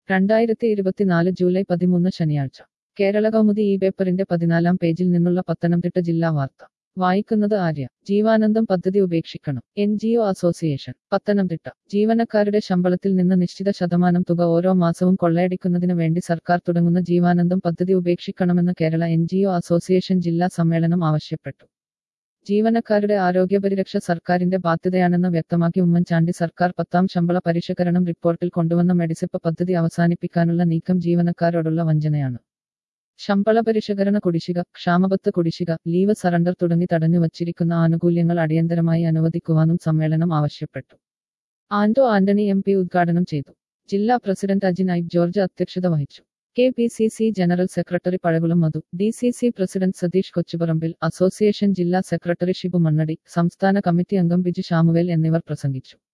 രണ്ടായിരത്തി ഇരുപത്തിനാല് ജൂലൈ പതിമൂന്ന് ശനിയാഴ്ച കേരള കൗമുദി ഈ പേപ്പറിന്റെ പതിനാലാം പേജിൽ നിന്നുള്ള പത്തനംതിട്ട ജില്ലാ വാർത്ത വായിക്കുന്നത് ആര്യ ജീവാനന്ദം പദ്ധതി ഉപേക്ഷിക്കണം N G O association Pathanamthitta ജീവനക്കാരുടെ ശമ്പളത്തിൽ നിന്ന് നിശ്ചിത ശതമാനം തുക ഓരോ മാസവും കൊള്ളയടിക്കുന്നതിന് വേണ്ടി സർക്കാർ തുടങ്ങുന്ന ജീവാനന്ദം പദ്ധതി ഉപേക്ഷിക്കണമെന്ന് Kerala N G O association ജില്ലാ സമ്മേളനം ആവശ്യപ്പെട്ടു ജീവനക്കാരുടെ ആരോഗ്യപരിരക്ഷ സർക്കാരിന്റെ ബാധ്യതയാണെന്ന് വ്യക്തമാക്കി ഉമ്മൻചാണ്ടി സർക്കാർ പത്താം ശമ്പള പരിഷ്കരണം റിപ്പോർട്ടിൽ കൊണ്ടുവന്ന മെഡിസിപ്പ് പദ്ധതി അവസാനിപ്പിക്കാനുള്ള നീക്കം ജീവനക്കാരോടുള്ള വഞ്ചനയാണ് ശമ്പള പരിഷ്കരണ കുടിശ്ശിക ക്ഷാമബത്ത് കുടിശ്ശിക ലീവ് സറണ്ടർ തുടങ്ങി തടഞ്ഞു വച്ചിരിക്കുന്ന ആനുകൂല്യങ്ങൾ അടിയന്തരമായി അനുവദിക്കുവാനും സമ്മേളനം ആവശ്യപ്പെട്ടു ആന്റോ ആന്റണി എം പി ഉദ്ഘാടനം ചെയ്തു ജില്ലാ പ്രസിഡന്റ് അജിൻ ഐബ് ജോർജ് അധ്യക്ഷത വഹിച്ചു K P C C general secretary Pazhakulam Madhu D C C president Satheesh Kochuparambil association ജില്ലാ സെക്രട്ടറി ഷിബു മണ്ണടി സംസ്ഥാന കമ്മിറ്റി അംഗം ബിജു ഷാമുവേൽ എന്നിവർ പ്രസംഗിച്ചു